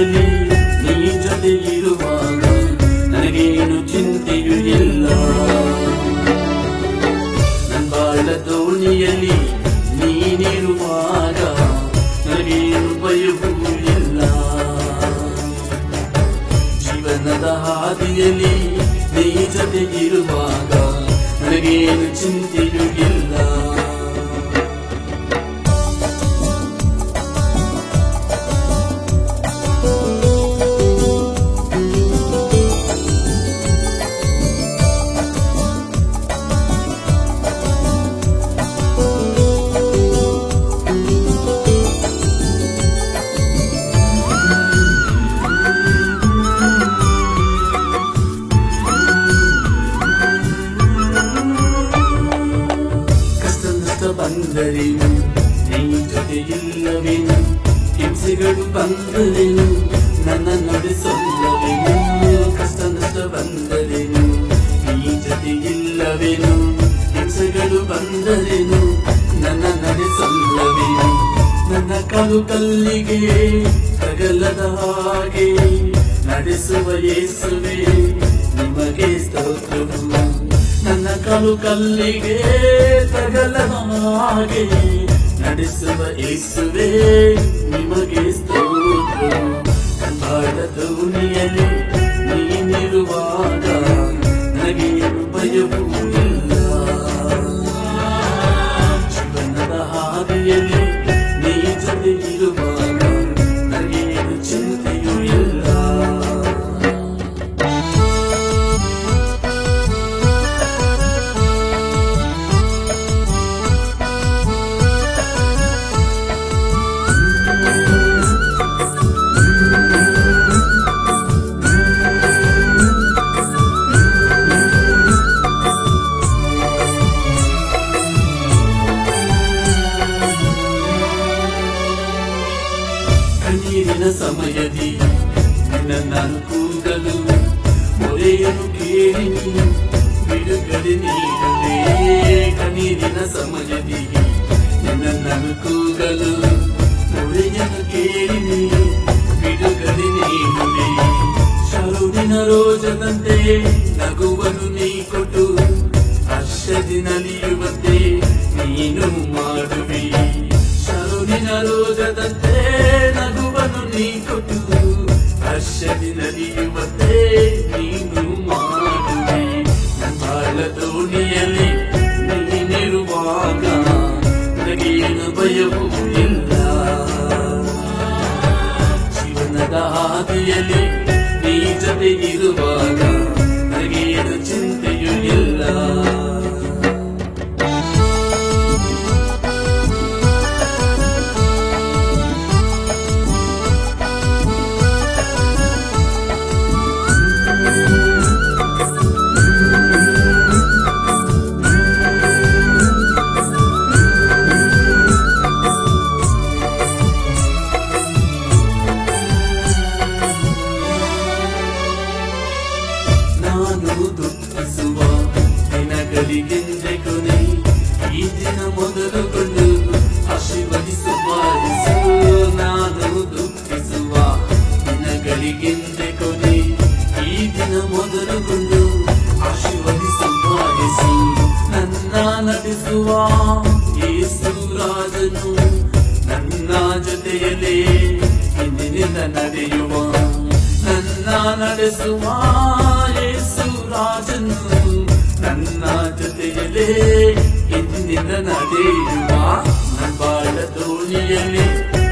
ದೋಣಿಯಲ್ಲಿ ನೀ ಜೊತೆ ಇರುವಾಗ ನನಗೇನು ಚಿಂತೆಯೂ ಇಲ್ಲ ನನ್ನ ಬಾಳ ದೋಣಿಯಲ್ಲಿ ನೀನಿರುವಾಗ ನನಗೇನು ಭಯವೂ ಇಲ್ಲ ಜೀವನದ ಹಾದಿಯಲ್ಲಿ ನೀ ಜೊತೆ ಇರುವಾಗ ನನಗೇನು ಚಿಂತೆಯೂ ಇಲ್ಲ ಕಷ್ಟ ನಷ್ಟ ಬಂದರೇನು ನೀ ಜೊತೆ ಇಲ್ಲವೇನು ಹಿಂಸೆಗಳು ಬಂದರೇನು ನನ್ನ ನಡೆಸಲ್ಲವೇನು ಕಷ್ಟ ನಷ್ಟ ಬಂದರೇನು ನೀ ಜೊತೆ ಇಲ್ಲವೇನು ಹಿಂಸೆಗಳು ಬಂದರೇನು ನನ್ನ ನಡೆಸಲ್ಲವೇನು ನನ್ನ ಕಾಲು ಕಲ್ಲಿಗೆ ತಗಲದ ಹಾಗೆ ನಡೆಸುವ ಯೇಸುವೆ ನಿಮಗೆ ಸ್ತೋತ್ರವು ನನ್ನ ಕಾಲು ಕಲ್ಲಿಗೆ ತಗಲದ ಹಾಗೆ ನಡೆಸುವ ಯೇಸುವೆ ನಿಮಗೆ ಸ್ತೋತ್ರ ಬಾಳ ದೋಣಿಯಲ್ಲಿ ನೀನಿರುವಾಗ ನನಗೇನು ಭಯವೂ ಇಲ್ಲ ಜೀವನದ ಹಾದಿಯಲ್ಲಿ ನೀ ಜೊತೆ ಇರುವಾಗ ನನಗೇನು ಚಿಂತೆಯೂ ಇಲ್ಲ ಕಣ್ಣೀರಿನ ಸಮಯದಿ ನಿನ್ನ ನಾನು ಕೂಗಲು ಮೊರೆಯನ್ನು ಕೇಳಿ ನೀನು ಬಿಡುಗಡೆ ನೀಡುವೆ ಕಣ್ಣೀರಿನ ಸಮಯದಿ ನಿನ್ನ ನಾನು ಕೂಗಲು ಮೊರೆಯನ್ನು ಕೇಳಿ ನೀನು ಬಿಡುಗಡೆ ನೀಡುವೆ ಶರುವಿನ ರೋಜದಂತೆ ನಗುವನ್ನು ನೀ ಕೊಟ್ಟು ಹರ್ಷದಿ ನಲಿಯುವಂತೆ ನೀನು ಮಾಡುವೆ ಶರುವಿನ ರೋಜದಂತೆ ನಗುವನ್ನು ನೀ ಕೊಟ್ಟು ಹರ್ಷದಿ ನಲಿಯುವಂತೆ ನೀನು ಮಾಡುವೆ ನನ್ನ ಬಾಳ ದೋಣಿಯಲ್ಲಿ ನೀನಿರುವಾಗ ನನಗೇನು ಭಯವೂ ಇಲ್ಲ ಜೀವನದ ಹಾದಿಯಲ್ಲಿ ನೀ ಜೊತೆ ಇರುವಾಗ ನನಗೇನು ಚಿಂತೆಯೂ ಇಲ್ಲ ನಾನು ದುಃಖಿಸುವ ದಿನಗಳಿಗೆಂದೆ ಕೊನೆ ಈ ದಿನ ಮೊದಲುಗೊಂಡು ಆಶೀರ್ವದಿಸು ಬಾರಿಸು ನಾನು ದುಃಖಿಸುವ ದಿನಗಳಿಗೆಂದೆ ಕೊನೆ ಈ ದಿನ ಮೊದಲುಗೊಂಡು ಆಶೀರ್ವದಿಸು ಬಾರಿಸು ನನ್ನ ನಡೆಸುವ ಯೇಸು ರಾಜನು ನನ್ನ ಜೊತೆಯಲ್ಲೇ ಇಂದಿನಿಂದ ನಡೆಯುವ ನನ್ನ ನಡೆಸುವ ಯೇಸು ರಾಜನು ನನ್ನ ಜೊತೆಯಲ್ಲೇ ಇಂದಿನಿಂದ ನಡೆಯುವ ನನ್ನ ಬಾಳ ದೋಣಿಯಲ್ಲಿ